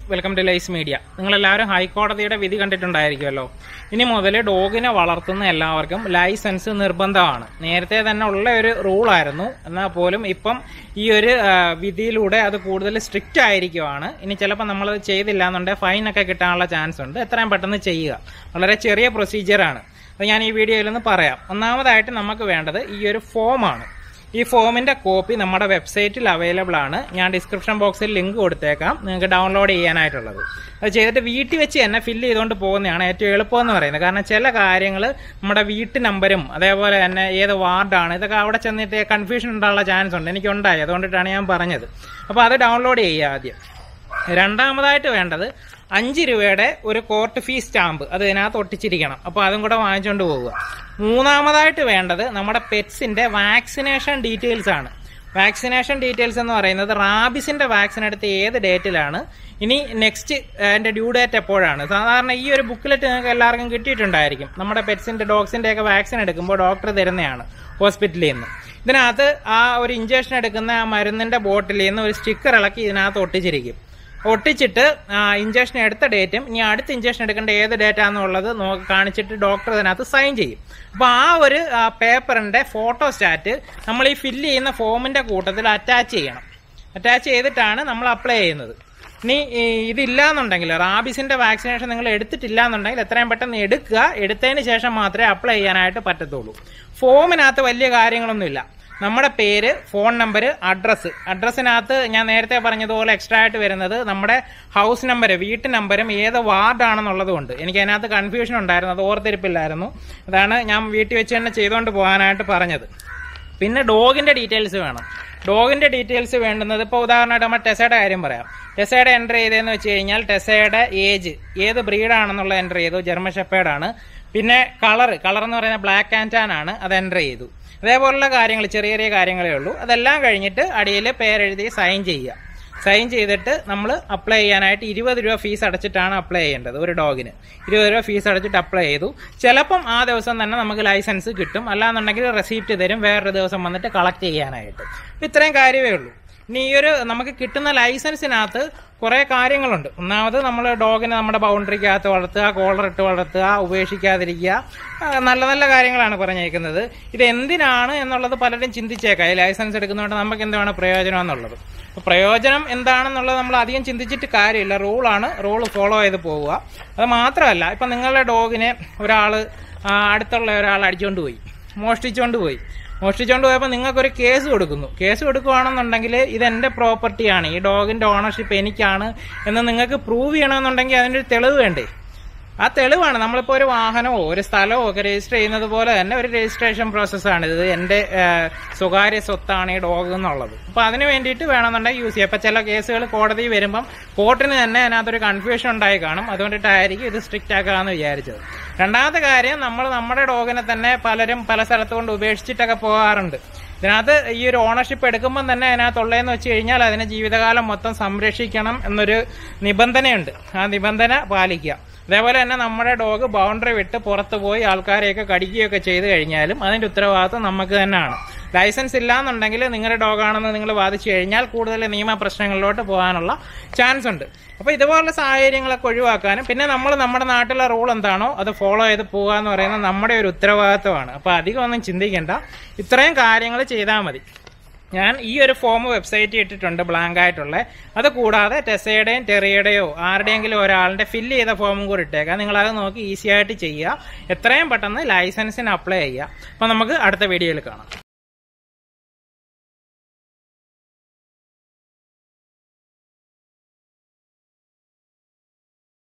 welcome to lies media നിങ്ങളെല്ലാവരും ഹൈക്കോടതിയുടെ വിധി കണ്ടിട്ടുണ്ടായിരിക്കുമല്ലോ ഇനി മുതൽ ഡോഗിനെ വളർത്തുന്ന എല്ലാവർക്കും ലൈസൻസ് നിർബന്ധമാണ് നേരത്തെ തന്നെ ഉള്ള ഒരു റൂളായിരുന്നു എന്നാൽ പോലും ഇപ്പം ഈ ഒരു ആ, വിധിയിലൂടെ അത് കൂടുതൽ സ്ട്രിക്റ്റ് ആയിരിക്കുവാണ് ഇനി ചിലപ്പോൾ നമ്മളത് ചെയ്തില്ല എന്നുണ്ടെങ്കിൽ ഫൈനൊക്കെ കിട്ടാനുള്ള ചാൻസ് ഉണ്ട് എത്രയും പെട്ടെന്ന് ചെയ്യുക വളരെ ചെറിയ പ്രൊസീജിയറാണ് അത് ഞാൻ ഈ വീഡിയോയിൽ നിന്ന് പറയാം ഒന്നാമതായിട്ട് നമുക്ക് വേണ്ടത് ഈ ഒരു ഫോമാണ് ഈ ഫോമിന്റെ കോപ്പി നമ്മുടെ വെബ്സൈറ്റിൽ അവൈലബിൾ ആണ് ഞാൻ ഡിസ്ക്രിപ്ഷൻ ബോക്സിൽ ലിങ്ക് കൊടുത്തേക്കാം നിങ്ങൾക്ക് ഡൗൺലോഡ് ചെയ്യാനായിട്ടുള്ളത് അത് ചെയ്തിട്ട് വീട്ടിൽ വെച്ച് തന്നെ ഫില്ല് ചെയ്തുകൊണ്ട് പോകുന്നതാണ് ഏറ്റവും എളുപ്പം എന്ന് പറയുന്നത് കാരണം ചില കാര്യങ്ങൾ നമ്മുടെ വീട്ടു നമ്പരും അതേപോലെ തന്നെ ഏത് വാർഡാണ് ഇതൊക്കെ അവിടെ ചെന്നിട്ട് കൺഫ്യൂഷൻ ഉണ്ടാകാനുള്ള ചാൻസ് ഉണ്ട് എനിക്കുണ്ടായി അതുകൊണ്ടിട്ടാണ് ഞാൻ പറഞ്ഞത് അപ്പോൾ അത് ഡൗൺലോഡ് ചെയ്യുക ആദ്യം രണ്ടാമതായിട്ട് വേണ്ടത് അഞ്ച് രൂപയുടെ ഒരു കോർട്ട് ഫീ സ്റ്റാമ്പ് അത് ഇതിനകത്ത് ഒട്ടിച്ചിരിക്കണം അപ്പോൾ അതും കൂടെ വാങ്ങിച്ചുകൊണ്ട് പോവുക മൂന്നാമതായിട്ട് വേണ്ടത് നമ്മുടെ പെറ്റ്സിന്റെ വാക്സിനേഷൻ ഡീറ്റെയിൽസ് ആണ് വാക്സിനേഷൻ ഡീറ്റെയിൽസ് എന്ന് പറയുന്നത് റാബിസിന്റെ വാക്സിൻ എടുത്ത ഏത് ഡേറ്റിലാണ് ഇനി നെക്സ്റ്റ് അതിന്റെ ഡ്യൂ ഡേറ്റ് എപ്പോഴാണ് സാധാരണ ഈ ഒരു ബുക്കിലെറ്റ് നിങ്ങൾക്ക് എല്ലാവർക്കും കിട്ടിയിട്ടുണ്ടായിരിക്കും നമ്മുടെ പെറ്റ്സിന്റെ ഡോഗ്സിന്റെ ഒക്കെ വാക്സിൻ എടുക്കുമ്പോൾ ഡോക്ടർ തരുന്നതാണ് ഹോസ്പിറ്റലിൽ നിന്ന് ഇതിനകത്ത് ആ ഒരു ഇഞ്ചക്ഷൻ എടുക്കുന്ന ആ മരുന്നിന്റെ ബോട്ടിലിൽ നിന്ന് ഒരു സ്റ്റിക്കർ ഇളക്കി ഇതിനകത്ത് ഒട്ടിച്ചിരിക്കും ഒട്ടിച്ചിട്ട് ഇഞ്ചക്ഷൻ എടുത്ത ഡേറ്റും ഇനി അടുത്ത ഇഞ്ചക്ഷൻ എടുക്കേണ്ട ഏത് ഡേറ്റ് ആണെന്നുള്ളത് നോക്കി കാണിച്ചിട്ട് ഡോക്ടർ അതിനകത്ത് സൈൻ ചെയ്യും അപ്പൊ ആ ഒരു പേപ്പറിന്റെ ഫോട്ടോ സ്റ്റാറ്റ് നമ്മൾ ഈ ഫില്ല് ചെയ്യുന്ന ഫോമിന്റെ കൂട്ടത്തിൽ അറ്റാച്ച് ചെയ്യണം അറ്റാച്ച് ചെയ്തിട്ടാണ് നമ്മൾ അപ്ലൈ ചെയ്യുന്നത് ഇനി ഈ ഇതില്ല എന്നുണ്ടെങ്കിൽ റാബിസിന്റെ വാക്സിനേഷൻ നിങ്ങൾ എടുത്തിട്ടില്ല എന്നുണ്ടെങ്കിൽ എത്രയും പെട്ടെന്ന് എടുക്കുക എടുത്തതിന് ശേഷം മാത്രമേ അപ്ലൈ ചെയ്യാനായിട്ട് പറ്റത്തുള്ളൂ ഫോമിനകത്ത് വലിയ കാര്യങ്ങളൊന്നുമില്ല നമ്മുടെ പേര് ഫോൺ നമ്പർ അഡ്രസ്സ് അഡ്രസ്സിനകത്ത് ഞാൻ നേരത്തെ പറഞ്ഞതുപോലെ എക്സ്ട്രാ ആയിട്ട് വരുന്നത് നമ്മുടെ ഹൗസ് നമ്പർ വീട്ടു നമ്പരും ഏത് വാർഡാണെന്നുള്ളത് കൊണ്ട് എനിക്ക് അതിനകത്ത് കൺഫ്യൂഷൻ ഉണ്ടായിരുന്നു അത് ഓർത്തിരിപ്പില്ലായിരുന്നു അതാണ് ഞാൻ വീട്ടിൽ വെച്ച് തന്നെ ചെയ്തുകൊണ്ട് പോകാനായിട്ട് പറഞ്ഞത് പിന്നെ ഡോഗിന്റെ ഡീറ്റെയിൽസ് വേണം ഡോഗിന്റെ ഡീറ്റെയിൽസ് വേണ്ടുന്നത് ഇപ്പോൾ ഉദാഹരണമായിട്ട് നമ്മൾ ടെസയുടെ കാര്യം പറയാം ടെസയുടെ എൻ്റർ ചെയ്തതെന്ന് വെച്ച് കഴിഞ്ഞാൽ ടെസയുടെ ഏജ് ഏത് ബ്രീഡാണെന്നുള്ള എൻ്റർ ചെയ്തു ജർമ്മൻ ഷെപ്പേഡാണ് പിന്നെ കളർ കളർ എന്ന് പറയുന്നത് ബ്ലാക്ക് ആൻഡ് ടാൻ ആണ് അത് എൻ്റർ ചെയ്തു അതേപോലുള്ള കാര്യങ്ങൾ ചെറിയ ചെറിയ കാര്യങ്ങളേ ഉള്ളൂ അതെല്ലാം കഴിഞ്ഞിട്ട് അടിയിൽ പേരെഴുതി സൈൻ ചെയ്യുക സൈൻ ചെയ്തിട്ട് നമ്മൾ അപ്ലൈ ചെയ്യാനായിട്ട് ഇരുപത് രൂപ ഫീസ് അടച്ചിട്ടാണ് അപ്ലൈ ചെയ്യേണ്ടത് ഒരു ഡോഗിന് ഇരുപത് രൂപ ഫീസ് അടച്ചിട്ട് അപ്ലൈ ചെയ്തു ചിലപ്പം ആ ദിവസം തന്നെ നമുക്ക് ലൈസൻസ് കിട്ടും അല്ലാന്നുണ്ടെങ്കിൽ റെസീപ്റ്റ് തരും വേറൊരു ദിവസം വന്നിട്ട് കളക്ട് ചെയ്യാനായിട്ട് ഇത്രയും കാര്യമേ ഉള്ളൂ ഇനി ഈ ഒരു നമുക്ക് കിട്ടുന്ന ലൈസൻസിനകത്ത് കുറേ കാര്യങ്ങളുണ്ട് ഒന്നാമത് നമ്മൾ ഡോഗിനെ നമ്മുടെ ബൗണ്ടറിക്കകത്ത് വളർത്തുക കോളർ ഇട്ട് വളർത്തുക ഉപേക്ഷിക്കാതിരിക്കുക ആ, നല്ല നല്ല കാര്യങ്ങളാണ് പറഞ്ഞേക്കുന്നത് ഇത് എന്തിനാണ് എന്നുള്ളത് പലരും ചിന്തിച്ചേക്കാം ഈ ലൈസൻസ് എടുക്കുന്നതുകൊണ്ട് നമുക്ക് എന്താണ് പ്രയോജനം എന്നുള്ളത് അപ്പോൾ പ്രയോജനം എന്താണെന്നുള്ളത് നമ്മൾ അധികം ചിന്തിച്ചിട്ട് കാര്യമില്ല റൂളാണ് റൂൾ ഫോളോ ചെയ്ത് പോവുക അത് മാത്രമല്ല ഇപ്പം നിങ്ങളുടെ ഡോഗിനെ ഒരാൾ അടുത്തുള്ള ഒരാൾ അടിച്ചുകൊണ്ട് പോയി മോഷ്ടിച്ചുകൊണ്ട് പോയി മോഷ്ടിച്ചുകൊണ്ട് പോയപ്പോൾ നിങ്ങൾക്കൊരു കേസ് കൊടുക്കുന്നു കേസ് കൊടുക്കുകയാണെന്നുണ്ടെങ്കിൽ ഇത് എൻ്റെ പ്രോപ്പർട്ടിയാണ് ഈ ഡോഗിൻ്റെ ഓണർഷിപ്പ് എനിക്കാണ് എന്ന് നിങ്ങൾക്ക് പ്രൂവ് ചെയ്യണമെന്നുണ്ടെങ്കിൽ അതിൻ്റെ ഒരു തെളിവ് വേണ്ടേ ആ തെളിവാണ് നമ്മളിപ്പോൾ ഒരു വാഹനമോ ഒരു സ്ഥലമോ ഒക്കെ രജിസ്റ്റർ ചെയ്യുന്നത് പോലെ തന്നെ ഒരു രജിസ്ട്രേഷൻ പ്രോസസ്സാണ് ഇത് എൻ്റെ ഏഹ്, സ്വകാര്യ സ്വത്താണ് ഈ ഡോഗ് എന്നുള്ളത് അപ്പോൾ അതിന് വേണ്ടിയിട്ട് വേണമെന്നുണ്ടെങ്കിൽ യൂസ് ചെയ്യാം അപ്പോൾ ചില കേസുകൾ കോടതി വരുമ്പം കോർട്ടിന് തന്നെ അതിനകത്തൊരു കൺഫ്യൂഷൻ ഉണ്ടായി കാണും അതുകൊണ്ടിട്ടായിരിക്കും ഇത് സ്ട്രിക്റ്റ് ആക്കാമെന്ന് വിചാരിച്ചത് രണ്ടാമത്തെ കാര്യം നമ്മൾ നമ്മുടെ ഡോഗിനെ തന്നെ പലരും പല സ്ഥലത്ത് കൊണ്ട് ഉപേക്ഷിച്ചിട്ടൊക്കെ പോകാറുണ്ട് ഇതിനകത്ത് ഈ ഒരു ഓണർഷിപ്പ് എടുക്കുമ്പം തന്നെ അതിനകത്തുള്ളതെന്ന് വെച്ച് കഴിഞ്ഞാൽ അതിനെ ജീവിതകാലം മൊത്തം സംരക്ഷിക്കണം എന്നൊരു നിബന്ധനയുണ്ട് ആ നിബന്ധന പാലിക്കുക അതേപോലെ തന്നെ നമ്മുടെ ഡോഗ് ബൗണ്ടറി വിട്ട് പുറത്ത് പോയി ആൾക്കാരെയൊക്കെ കടിക്കുകയൊക്കെ ചെയ്തു കഴിഞ്ഞാലും അതിന്റെ ഉത്തരവാദിത്വം നമുക്ക് തന്നെയാണ് ലൈസൻസ് ഇല്ലാന്നുണ്ടെങ്കിൽ നിങ്ങളുടെ ഡോഗാണെന്ന് നിങ്ങൾ വാദിച്ചു കഴിഞ്ഞാൽ കൂടുതൽ നിയമ പ്രശ്നങ്ങളിലോട്ട് പോകാനുള്ള ചാൻസ് ഉണ്ട് അപ്പോൾ ഇതുപോലുള്ള സാഹചര്യങ്ങളൊക്കെ ഒഴിവാക്കാനും പിന്നെ നമ്മൾ നമ്മുടെ നാട്ടിലെ റൂൾ എന്താണോ അത് ഫോളോ ചെയ്ത് പോകുക എന്ന് പറയുന്നത് നമ്മുടെ ഒരു ഉത്തരവാദിത്വമാണ് അപ്പോൾ അധികം ഒന്നും ചിന്തിക്കേണ്ട ഇത്രയും കാര്യങ്ങൾ ചെയ്താൽ മതി ഞാൻ ഈ ഒരു ഫോം വെബ്സൈറ്റിൽ ഇട്ടിട്ടുണ്ട് ബ്ലാങ്ക് ആയിട്ടുള്ള അത് കൂടാതെ ടെസയുടെയും ടെറിയുടെയോ ആരുടെയെങ്കിലും ഒരാളുടെ ഫില്ല് ചെയ്ത ഫോമും കൂടി ഇട്ടേക്കാം നിങ്ങൾ അത് നോക്കി ഈസി ആയിട്ട് ചെയ്യുക എത്രയും പെട്ടെന്ന് ലൈസൻസിന് അപ്ലൈ ചെയ്യുക അപ്പോൾ നമുക്ക് അടുത്ത വീഡിയോയിൽ കാണാം